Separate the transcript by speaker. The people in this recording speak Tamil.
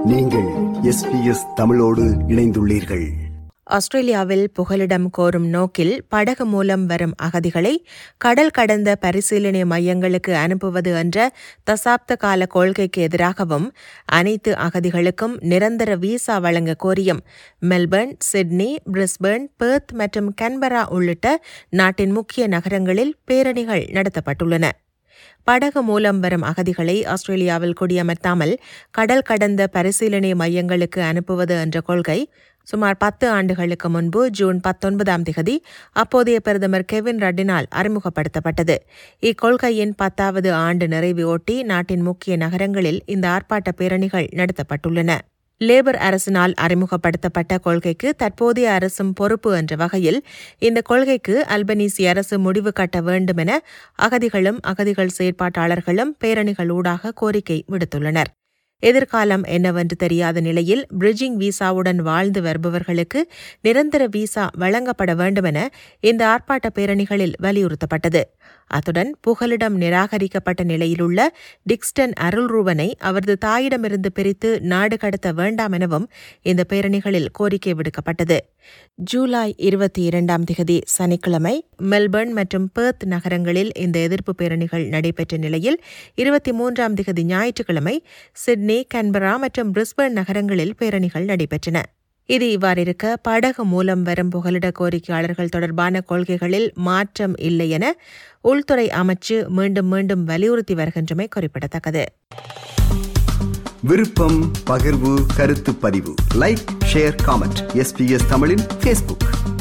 Speaker 1: நீங்கள் எஸ்பிஎஸ் தமிழோடு இணைந்துள்ளீர்கள்
Speaker 2: ஆஸ்திரேலியாவில் புகலிடம் கோரும் நோக்கில் படகு மூலம் வரும் அகதிகளை கடல் கடந்த பரிசீலனை மையங்களுக்கு அனுப்புவது என்ற தசாப்த கால கொள்கைக்கு எதிராகவும் அனைத்து அகதிகளுக்கும் நிரந்தர விசா வழங்க கோரியும் மெல்பர்ன் சிட்னி பிரிஸ்பர்ன் பெர்த் மற்றும் கன்பரா உள்ளிட்ட நாட்டின் முக்கிய நகரங்களில் பேரணிகள் நடத்தப்பட்டுள்ளன படகு மூலம் வரும் அகதிகளை ஆஸ்திரேலியாவில் குடியமர்த்தாமல் கடல் கடந்த பரிசீலனை மையங்களுக்கு அனுப்புவது என்ற கொள்கை சுமார் பத்து ஆண்டுகளுக்கு முன்பு ஜூன் பத்தொன்பதாம் திகதி அப்போதைய பிரதமர் கெவின் ரட்டினால் அறிமுகப்படுத்தப்பட்டது இக்கொள்கையின் பத்தாவது ஆண்டு நிறைவு ஒட்டி நாட்டின் முக்கிய நகரங்களில் இந்த ஆர்ப்பாட்ட பேரணிகள் நடத்தப்பட்டுள்ளன லேபர் அரசினால் அறிமுகப்படுத்தப்பட்ட கொள்கைக்கு தற்போதைய அரசும் பொறுப்பு என்ற வகையில் இந்த கொள்கைக்கு அல்பனீசி அரசு முடிவு கட்ட வேண்டும் என அகதிகளும் அகதிகள் செயற்பாட்டாளர்களும் பேரணிகளூடாக கோரிக்கை விடுத்துள்ளனர் எதிர்காலம் என்னவென்று தெரியாத நிலையில் பிரிட்ஜிங் விசாவுடன் வாழ்ந்து வருபவர்களுக்கு நிரந்தர விசா வழங்கப்பட வேண்டுமென இந்த ஆர்ப்பாட்ட பேரணிகளில் வலியுறுத்தப்பட்டது அத்துடன் புகலிடம் நிராகரிக்கப்பட்ட நிலையிலுள்ள டிக்ஸ்டன் அருள்ரூவனை அவரது தாயிடமிருந்து பிரித்து நாடு கடத்த வேண்டாம் எனவும் இந்த பேரணிகளில் கோரிக்கை விடுக்கப்பட்டது ஜூலை இருபத்தி இரண்டாம் திகதி சனிக்கிழமை மெல்பர்ன் மற்றும் பெர்த் நகரங்களில் இந்த எதிர்ப்பு பேரணிகள் நடைபெற்ற நிலையில் இருபத்தி மூன்றாம் திகதி ஞாயிற்றுக்கிழமை சிட்னி கன்பரா மற்றும் பிரிஸ்பர்ன் நகரங்களில் பேரணிகள் நடைபெற்றன இது இவ்வாறிருக்க படகு மூலம் வரும் புகலிட கோரிக்கையாளர்கள் தொடர்பான கொள்கைகளில் மாற்றம் இல்லை என உள்துறை அமைச்சு மீண்டும் மீண்டும் வலியுறுத்தி வருகின்றமை குறிப்பிடத்தக்கது
Speaker 1: விருப்பம் பகிர்வு கருத்து பதிவு லைக் ஷேர் காமெண்ட் எஸ்பிஎஸ் தமிழின் ஃபேஸ்புக்